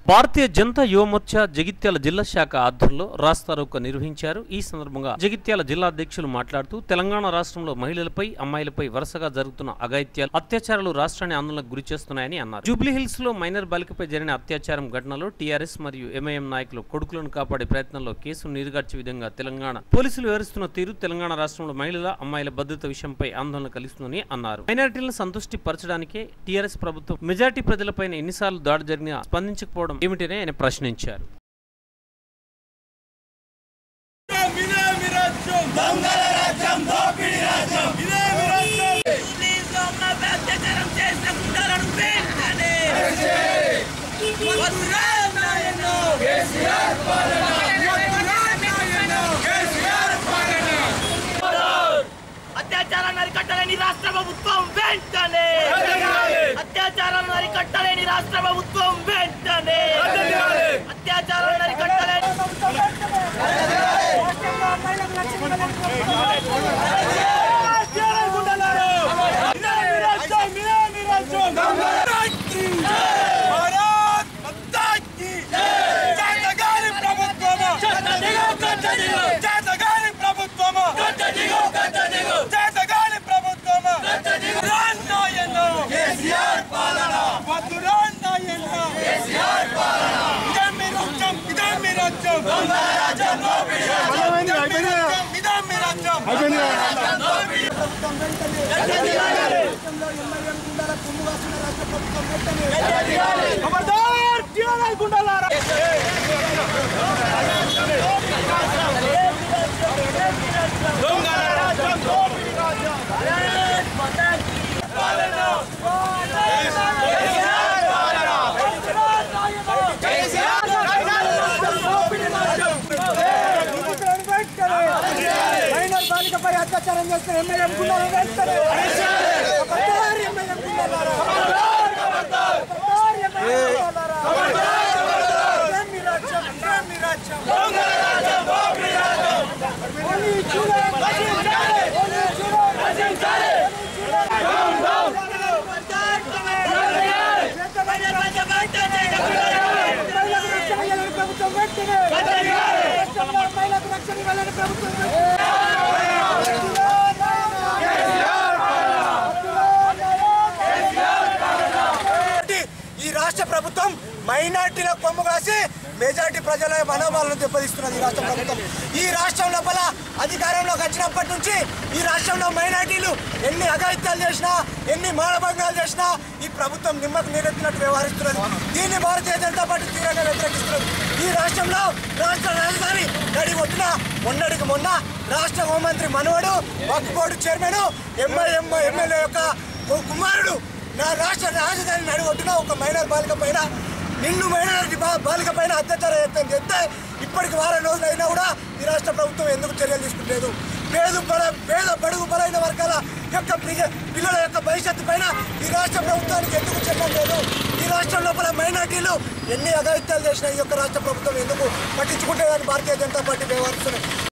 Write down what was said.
భారతీయ జనతా యువమోర్చా జగిత్యాల జిల్లా శాఖ ఆధ్వర్యంలో రాస్తారోక నిర్వహించారు ఈ సందర్భంగా జగిత్యాల జిల్లా అధ్యక్షులు మాట్లాడుతూ తెలంగాణ రాష్ట్రంలో మహిళలపై అమ్మాయిలపై వరుసగా జరుగుతున్న అఘాయిత్యాలు అత్యాచారాలు రాష్ట్రాన్ని ఆందోళనకు గురి చేస్తున్నాయని అన్నారు జూబ్లీ హిల్స్ లో మైనర్ బాలికపై జరిగిన అత్యాచారం ఘటనలో టీఆర్ఎస్ మరియు ఎంఐఎం నాయకులు కొడుకులను కాపాడే ప్రయత్నంలో కేసు నీరుగార్చే విధంగా తెలంగాణ పోలీసులు వివరిస్తున్న తీరు తెలంగాణ రాష్ట్రంలో మహిళల అమ్మాయిల భద్రత విషయంపై ఆందోళన కలిగిస్తుందని అన్నారు మైనారిటీలను సంతృష్టి పరచడానికే టీఆర్ఎస్ ప్రభుత్వం మెజార్టీ ప్రజలపైన ఎన్నిసార్లు దాడి జరిగినా స్పందించకపోవడం ఏమిటని ఆయన ప్రశ్నించారు ఇదే మీ రాజ్యం దొంగల రాజ్యం దోపిడీ రాజ్యం ఇదే మీ రాజ్యం పోలీసులు అమ్మపై అత్యాచారం చేసిన గుండాలను వెంటనే వద్దురా నాయనో. అత్యాచారాన్ని అరికట్టలేని రాష్ట్ర ప్రభుత్వం వెంటనే అత్యాచారాలను అరికట్టలేని రాష్ట్ర ప్రభుత్వం వెంటనే అత్యాచారాలను అరికట్టలేని ఇదే మీ రాజ్యం ఇదే మీ రాజ్యం దొంగలకి భారత్ మాతాకి జాతగాని ప్రభుత్వము జాతగాని ప్రభుత్వము జాతగాని ప్రభుత్వము రాన్నాయన కేసీఆర్ పాలన వద్దు రాన్నాయన కేసీఆర్ పాలన ఇదే మీ రాజ్యం ఇదే మీ రాజ్యం దొంగల రాజ్యం ఇదే మీ రాజ్యం ఖబర్దార్ టీఆర్ఎస్ గుండాలారా దొంగల రాజ్యం దోపిడీ రాజ్యం మైనర్ బాలికపై అత్యాచారం చేస్తున్న ఎమ్మెల్యే గుండాలు వెంటనే ఖబర్దార్ ఎమ్మెల్యే గుండాలారా. ఖబర్దార్ ఎమ్మెల్యే గుండాలారా. ఇదే మీ రాజ్యం, ఇదే మీ రాజ్యం. ఓన్లీ చూడండి, రచించాలి. ఓన్లీ చూడండి, రచించాలి. మహిళలకు రక్షణ ఇవ్వాలని ప్రభుత్వం వెంటనే రాష్ట్రంలో మహిళలకు రక్షణ ఇవ్వాలని ప్రభుత్వం వెంటనే కాబట్టి ఈ రాష్ట్ర ప్రభుత్వం మైనార్టీల కొమ్ము కాసి మెజార్టీ ప్రజల మనోభావాలను దెబ్బతీస్తున్నది ఈ రాష్ట్ర ప్రభుత్వం ఈ రాష్ట్రం లోపల అధికారంలోకి వచ్చినప్పటి నుంచి ఈ రాష్ట్రంలో మైనార్టీలు ఎన్ని అఘాయిత్యాలు చేసినా ఎన్ని మానభంగాలు చేసినా ఈ ప్రభుత్వం నిమ్మకు నీరెత్తినట్టు వ్యవహరిస్తున్నది దీన్ని భారతీయ జనతా పార్టీ తీవ్రంగా వ్యతిరేకిస్తున్నది ఈ రాష్ట్రంలో రాష్ట్ర రాజధాని నడి ఒడ్డున మొన్నటికి మొన్న రాష్ట్ర హోంమంత్రి మనవడు వక్ఫ్ బోర్డు చైర్మన్ ఎమ్మెల్యే ఎమ్మెల్యే యొక్క కుమారుడు నా రాష్ట్ర రాజధాని నడిగొట్టిన ఒక మైనర్ బాలిక పైన నిన్ను మైనారిటీ బా- బాలిక పైన అత్యాచార యత్నం చేస్తే ఇప్పటికి వారం రోజులు అయినా కూడా ఈ రాష్ట్ర ప్రభుత్వం ఎందుకు చర్యలు తీసుకుంటలేదు పేద బల పేద బడుగు బలైన వర్గాల యొక్క పిల్ల- పిల్లల యొక్క భవిష్యత్తు పైన ఈ రాష్ట్ర ప్రభుత్వానికి ఎందుకు చర్యలు లేదు ఈ రాష్ట్రం లోపల మైనార్టీలు ఎన్ని అఘాయిత్యాలు చేసినా ఈ యొక్క రాష్ట్ర ప్రభుత్వం ఎందుకు పట్టించుకుంటేదని భారతీయ జనతా పార్టీ వ్యవహరిస్తున్నది